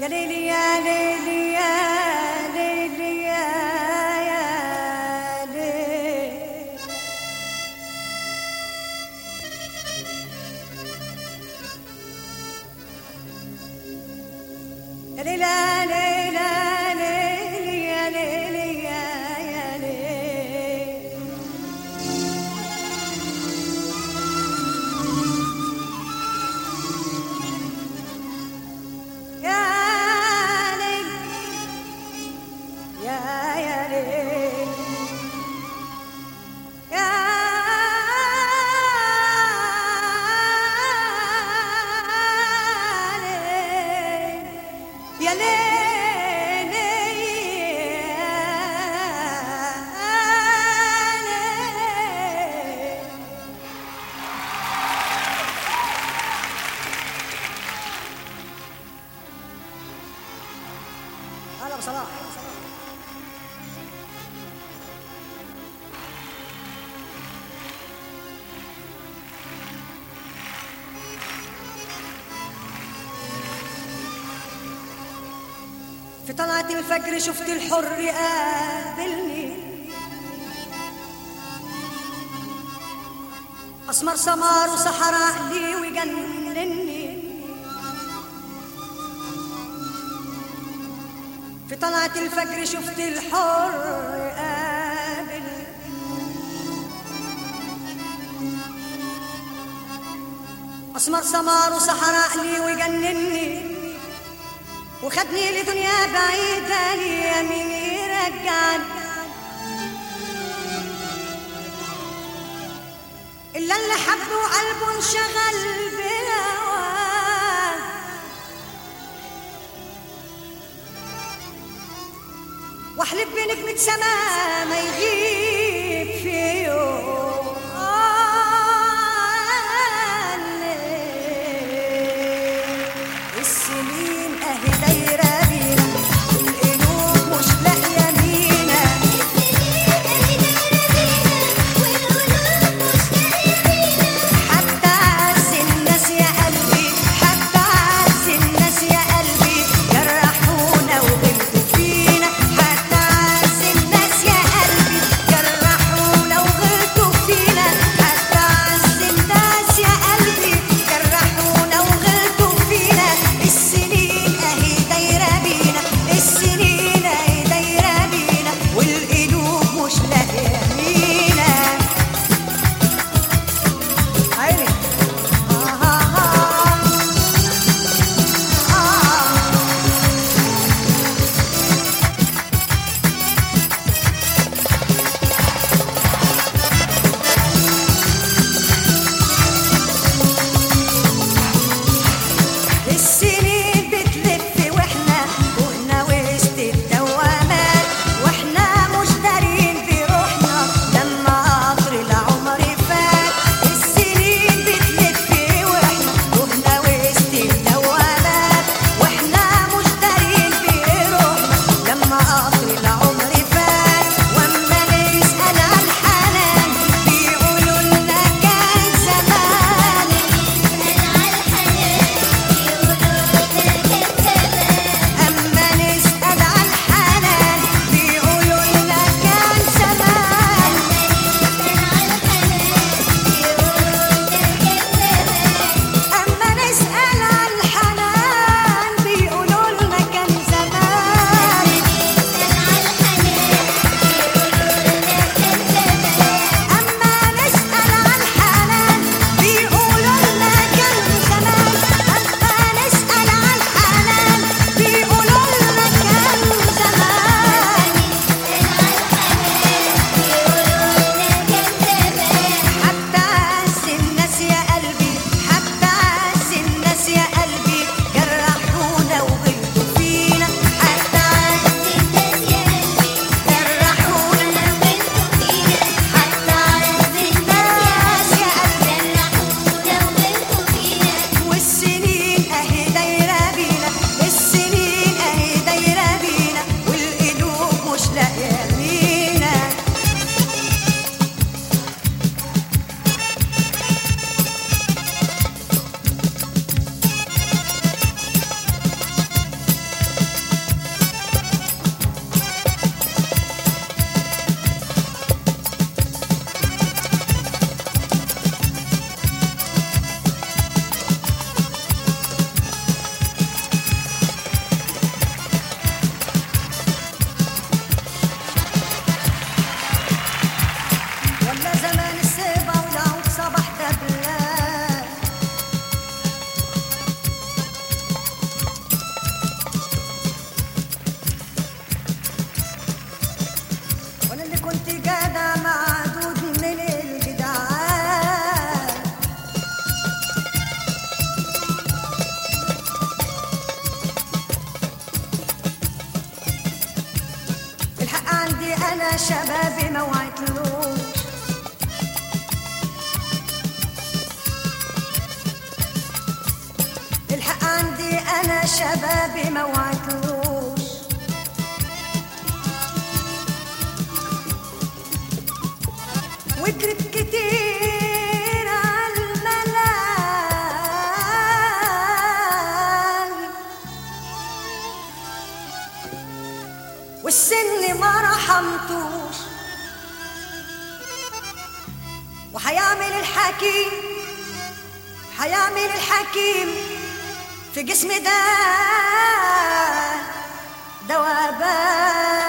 يا ليلي يا ليلي يا ليلي يا يا ليلي يا ليلى ليلى ليلي يا ليلي يا يا ليلي يا ليل يا يا ليل يا ليل يا ليل يا ليل هلا بصلاح في طلعة الفجر شفت الحر قابلني أسمر سمار وسحر أهلي ويجنني في طلعة الفجر شفت الحر قابلني أسمر سمار وسحر أهلي ويجنني وخدني لدنيا بعيدة لي مين يرجعني إلا اللي حبه وقلبه انشغل بهواه واحلف بنجمة سما ما يغيب في يوم السنين اهي دايرة بينا والقلوب مش لاقية مينا حتى عز الناس يا قلبي حتى عز الناس يا قلبي جرحونا وغلطوا فينا حتى عز الناس يا قلبي انا شبابي ما وعدتلوش الحق عندي انا شبابي ما وعدتلوش وكرت كتير عالملاهي والسن ما رحمتوش وحيعمل الحكيم حيعمل الحكيم في جسمي ده دوابان